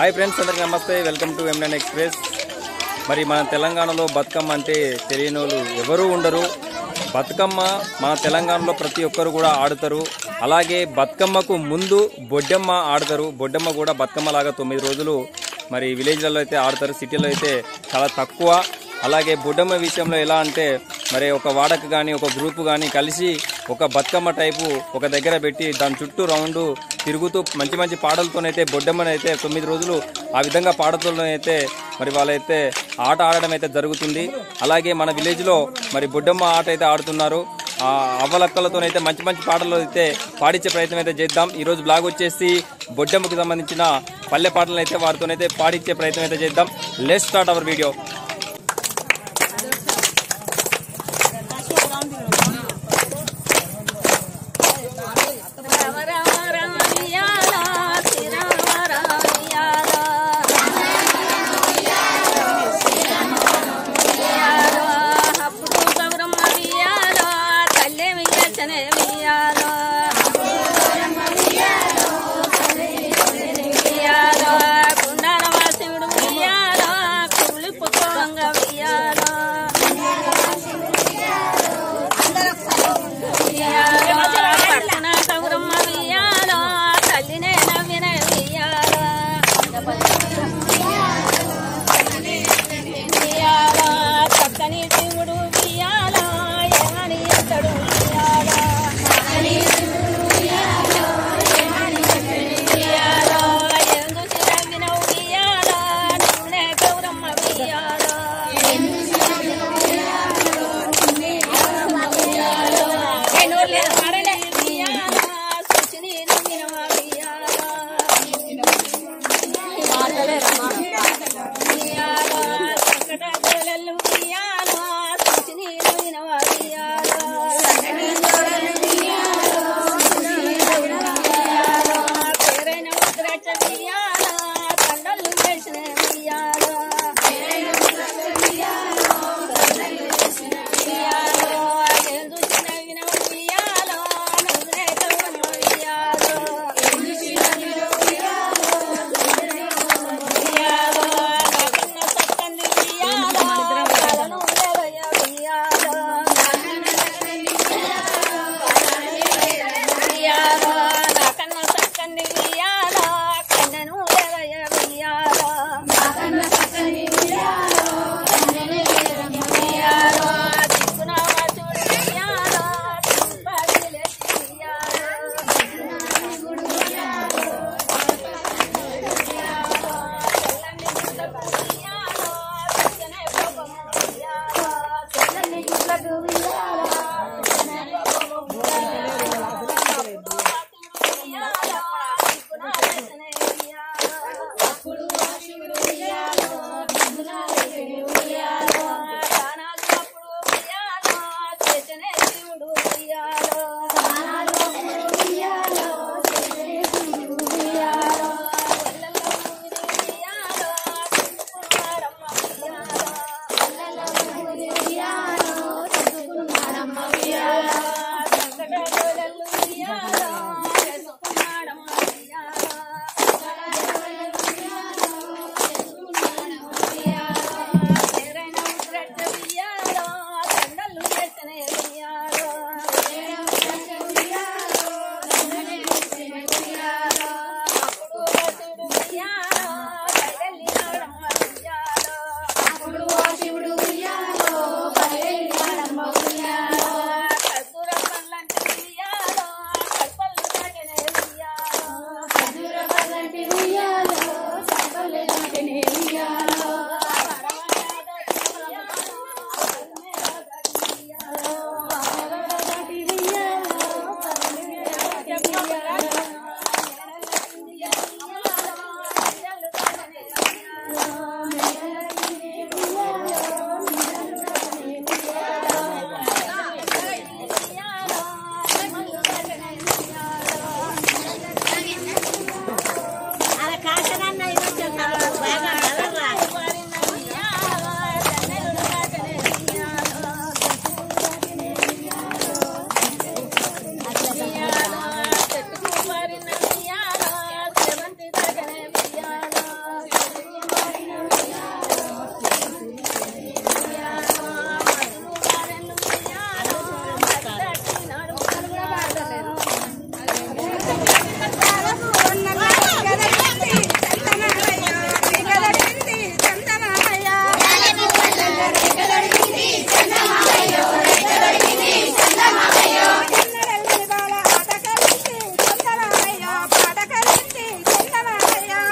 Hi friends అందరికీ నమస్తే welcome to MN express మరి మన తెలంగాణలో బతుకమ్మ అంటే తెలియని వాళ్ళు ఎవరూ ఉండరు బతుకమ్మ మన తెలంగాణలో ప్రతి ఒక్కరు కూడా ఆడుతారు అలాగే బతుకమ్మకు ముందు బొడ్డమ్మ ఆడతారు బొడ్డమ్మ కూడా బతుకమ్మ లాగా తొమ్మిది రోజులు మరి విలేజ్లలో అయితే ఆడతారు సిటీలో అయితే చాలా తక్కువ అలాగే బొడ్డమ్మ విషయంలో ఎలా అంటే మరి ఒక వాడకు కానీ ఒక గ్రూప్ కానీ కలిసి ఒక బతుకమ్మ టైపు ఒక దగ్గర పెట్టి దాని చుట్టూ రౌండ్ తిరుగుతూ మంచి మంచి పాటలతోనైతే బొడ్డమ్మనైతే తొమ్మిది రోజులు ఆ విధంగా పాటలతోనైతే మరి వాళ్ళైతే ఆట ఆడడం అయితే జరుగుతుంది అలాగే మన విలేజ్లో మరి బొడ్డమ్మ ఆట అయితే ఆడుతున్నారు ఆ అవ్వలక్కలతోనైతే మంచి మంచి పాటలు అయితే పాడించే ప్రయత్నం అయితే చేద్దాం ఈ రోజు బ్లాగ్ వచ్చేసి బొడ్డమ్మకి సంబంధించిన పల్లె పాటలను అయితే వారితోనైతే పాడించే ప్రయత్నం అయితే చేద్దాం let start our video Rama Rama Rama వియాల శ్రీరామ రామ వియాల వియాల అప్పుడు గౌరమ్మ వియాల తల్లి వియచనే వియాల వియాల కుండాల వాసిముడు వియాల కూలి పుత్రంగా వియాల పక్కన కౌరమ్మ వియ్యాలో తల్లినే నవ్విన వియ్యాలో వియ్యాలో చక్కని శివుడు వియ్యాలో ఏమని ఎత్తడు వియ్యాలో వియ్యాలో ఎందుకు నవ్విన వియ్యాలో నువ్వునే కౌరమ్మ వియ్యాలో Yeah.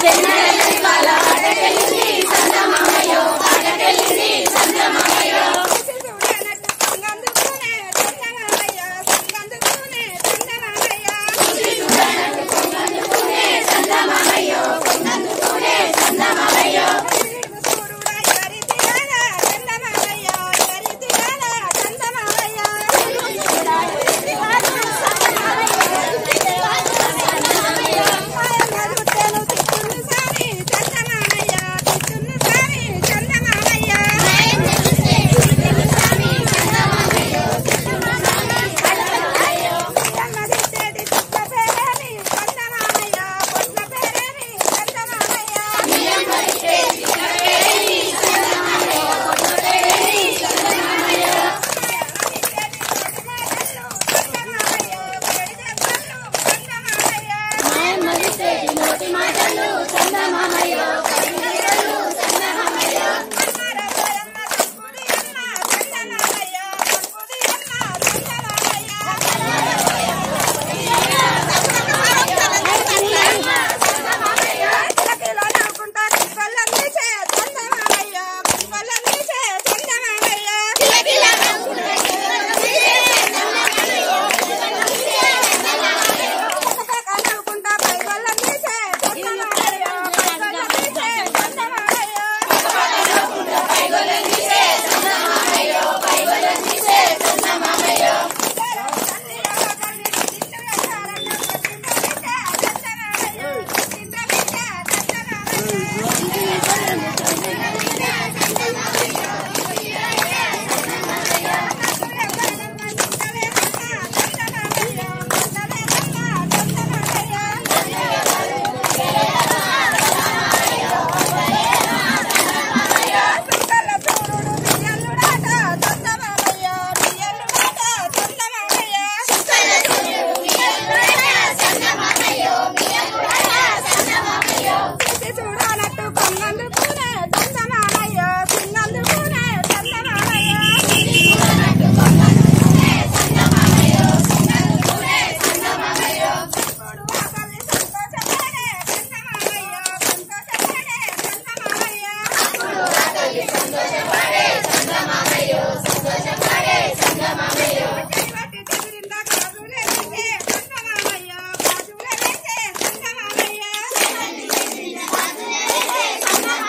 సంగమామయ్య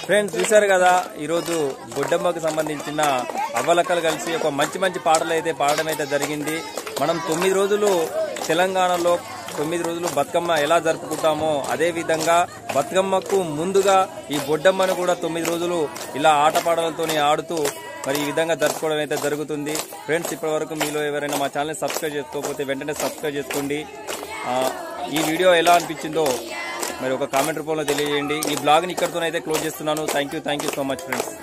ఫ్రెండ్స్ చూశారు కదా ఈరోజు బొడ్డమ్మకు సంబంధించిన అవ్వలక్కలు కలిసి ఒక మంచి మంచి పాటలు అయితే పాడడం అయితే జరిగింది మనం తొమ్మిది రోజులు తెలంగాణలో తొమ్మిది రోజులు బతుకమ్మ ఎలా జరుపుకుంటామో అదే విధంగా బతుకమ్మకు ముందుగా ఈ బొడ్డమ్మను కూడా తొమ్మిది రోజులు ఇలా ఆటపాటలతోని ఆడుతూ మరి ఈ విధంగా జరుపుకోవడం అయితే జరుగుతుంది ఫ్రెండ్స్ ఇప్పటి వరకు మీలో ఎవరైనా మా ఛానల్ సబ్స్క్రైబ్ చేసుకోకపోతే వెంటనే సబ్స్క్రైబ్ చేసుకోండి ఆ, ఈ వీడియో ఎలా అనిపించిందో మరి ఒక కామెంట్ రూపంలో తెలియజేయండి ఈ బ్లాగ్ని ఇక్కడితోనైతే క్లోజ్ చేస్తున్నాను thank you thank you so much friends